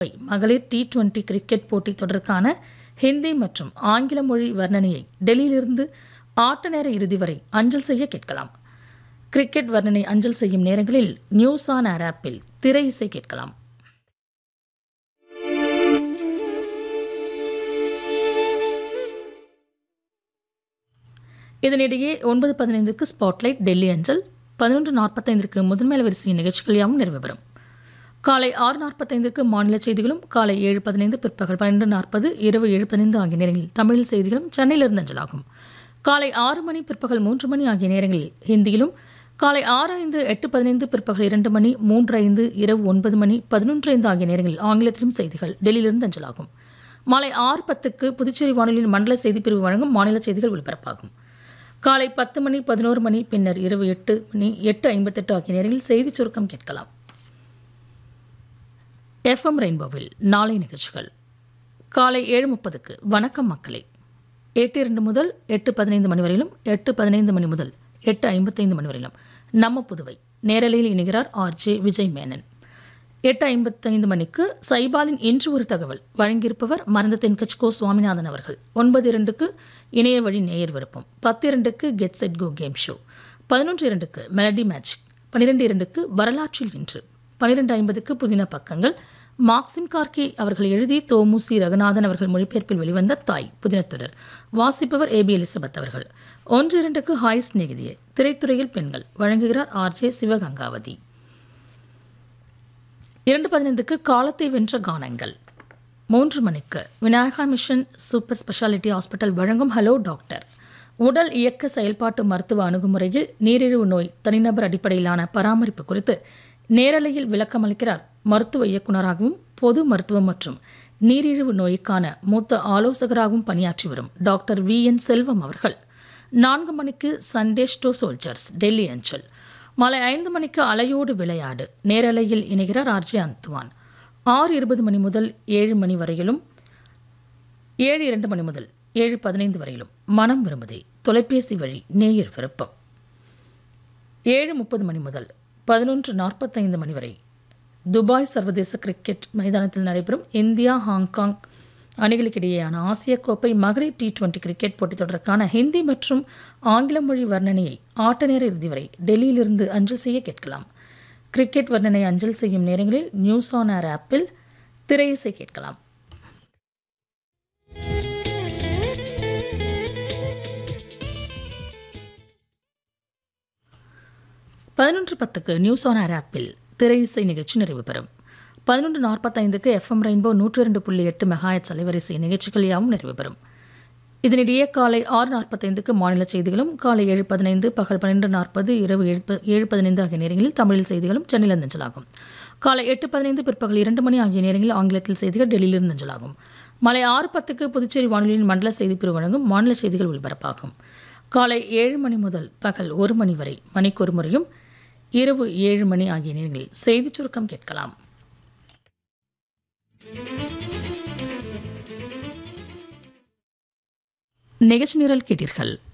மகளிர் T twenty cricket போட்டித் தொடருக்கான ஹிந்தி மற்றும் ஆங்கில மொழி வர்ணனையை டெல்லியிலிருந்து ஆட்ட நேர இறுதி வரை அஞ்சல் செய்ய கேட்கலாம் கிரிக்கெட் வர்ணனை அஞ்சல் செய்யும் நேரங்களில் நியூஸ் ஆன் ஏர் ஆப்பில் திரை இசை கேட்கலாம் இதனிடையே ஒன்பது பதினைந்துக்கு ஸ்பாட்லைட் டெல்லி அஞ்சல் பதினொன்று நாற்பத்தைந்திற்கு முதன்மை வரிசை நிகழ்ச்சிகள் யாவும் நிறைவு பெறும் காலை ஆறு நாற்பத்தைந்திற்கு மாநில செய்திகளும் காலை ஏழு பதினைந்து பிற்பகல் பன்னெண்டு நாற்பது இரவு ஏழு பதினைந்து ஆகிய நேரங்களில் தமிழ் செய்திகளும் சென்னையிலிருந்து அஞ்சலாகும் காலை ஆறு மணி பிற்பகல் மூன்று மணி ஆகிய நேரங்களில் ஹிந்தியிலும் காலை ஆறு ஐந்து எட்டு பதினைந்து பிற்பகல் இரண்டு மணி மூன்று ஐந்து இரவு ஒன்பது மணி பதினொன்று ஐந்து ஆகிய நேரங்களில் ஆங்கிலத்திலும் செய்திகள் டெல்லியிலிருந்து அஞ்சலாகும் மாலை ஆறு பத்துக்கு புதுச்சேரி வானொலியின் மண்டல செய்திப்பிரிவு வழங்கும் மாநில செய்திகள் ஒலிபரப்பாகும் காலை பத்து மணி பதினோரு மணி பின்னர் இரவு எட்டு மணி எட்டு ஐம்பத்தெட்டு ஆகிய நேரங்களில் செய்திச் சுருக்கம் கேட்கலாம் எஃப்எம் ரெயின்போவில் நாளை நிகழ்ச்சிகள் காலை ஏழு முப்பதுக்கு வணக்கம் மக்களே எட்டு இரண்டு முதல் எட்டு பதினைந்து மணி வரையிலும் எட்டு பதினைந்து மணி முதல் எட்டு ஐம்பத்தைந்து மணி வரையிலும் நம்ம புதுவை நேரலையில் இணைகிறார் ஆர் ஜே விஜய் மேனன் எட்டு ஐம்பத்தைந்து மணிக்கு சைபாலின் இன்று ஒரு தகவல் வழங்கியிருப்பவர் மறந்த தென்கட்சிகோ சுவாமிநாதன் அவர்கள் ஒன்பது இரண்டுக்கு இணைய வழி நேயர் விருப்பம் பத்து இரண்டுக்கு get set go game show பதினொன்று இரண்டுக்கு மெலடி மேஜிக் பன்னிரெண்டு இரண்டுக்கு வரலாற்றில் இன்று பன்னிரெண்டு ஐம்பதுக்கு புதின பக்கங்கள் மார்க்சிம் கார்கே அவர்கள் எழுதி தோமுசி ரகுநாதன் அவர்கள் மொழிபெயர்ப்பில் வெளிவந்த தாய் புதினத்தொடர் வாசிப்பவர் ஏபி எலிசபெத் அவர்கள் ஒன்று இரண்டுக்கு ஹாய் ஸ்நேகிதியே திரைத்துறையில் பெண்கள் வழங்குகிறார் ஆர்ஜே சிவகங்காவதி இரண்டு பதினைந்துக்கு காலத்தை வென்ற கானங்கள் மூன்று மணிக்கு Vinayaka mission super speciality hospital வழங்கும் ஹலோ டாக்டர் உடல் இயக்க செயல்பாட்டு மருத்துவ அணுகுமுறையில் நீரிழிவு நோய் தனிநபர் அடிப்படையிலான பராமரிப்பு குறித்து நேரலையில் விளக்கமளிக்கிறார் மருத்துவ இயக்குநராகவும் பொது மருத்துவம் மற்றும் நீரிழிவு நோய்க்கான மூத்த ஆலோசகராகவும் பணியாற்றி வரும் டாக்டர் வி என் செல்வம் அவர்கள் நான்கு மணிக்கு சண்டே ஸ்டோ சோல்ஜர்ஸ் டெல்லி அஞ்சல் மாலை ஐந்து மணிக்கு அலையோடு விளையாடு நேரலையில் இணைகிறார் ஆர்ஜே அந்துவான் ஆறு இருபது மணி முதல் ஏழு மணி வரையிலும் ஏழு இரண்டு மணி முதல் ஏழு பதினைந்து வரையிலும் மனம் விரும்புதே தொலைபேசி வழி நேயர் விருப்பம் ஏழு முப்பது மணி முதல் பதினொன்று நாற்பத்தைந்து மணி வரை துபாய் சர்வதேச கிரிக்கெட் மைதானத்தில் நடைபெறும் இந்தியா ஹாங்காங் அணிகளுக்கிடையேயான ஆசிய கோப்பை மகளிர் டி டுவெண்டி கிரிக்கெட் போட்டித் தொடருக்கான ஹிந்தி மற்றும் ஆங்கில மொழி வர்ணனையை ஆட்ட நேர இறுதி வரை டெல்லியிலிருந்து அஞ்சல் செய்ய கேட்கலாம் கிரிக்கெட் வர்ணனை அஞ்சல் செய்யும் நேரங்களில் நியூஸ் ஆன் ஏர் ஆப்பில் திரையிசை கேட்கலாம் பதினொன்று பத்துக்கு நியூஸ் ஆன் ஏர் ஆப்பில் திரையிசை நிகழ்ச்சி நிறைவு பெறும் பதினொன்று நாற்பத்தைந்துக்கு எஃப்எம் ரெயின்போ நூற்றி இரண்டு புள்ளி எட்டு மெகாயட்ஸ் அலைவரிசை நிகழ்ச்சிகள் யாவும் நிறைவு பெறும் இதனிடையே காலை ஆறு நாற்பத்தைந்துக்கு மாநில செய்திகளும் காலை ஏழு பதினைந்து பகல் பன்னிரெண்டு நாற்பது இரவு ஏழு ஏழு பதினைந்து ஆகிய நேரங்களில் தமிழில் செய்திகளும் சென்னையில் அஞ்சலாகும் காலை எட்டு பதினைந்து பிற்பகல் இரண்டு மணி ஆகிய நேரங்களில் ஆங்கிலத்தில் செய்திகள் டெல்லியிலிருந்து அஞ்சலாகும் மாலை ஆறு பத்துக்கு புதுச்சேரி வானொலியின் மண்டல செய்திப்பிரிவு வழங்கும் மாநில செய்திகள் ஒலிபரப்பாகும் காலை ஏழு மணி முதல் பகல் ஒரு மணி வரை மணிக்கு ஒரு முறையும் இரவு ஏழு மணி ஆகிய நேரங்களில் செய்திச் சுருக்கம் கேட்கலாம் நிகழ்ச்சி நிரல் கேட்டீர்கள்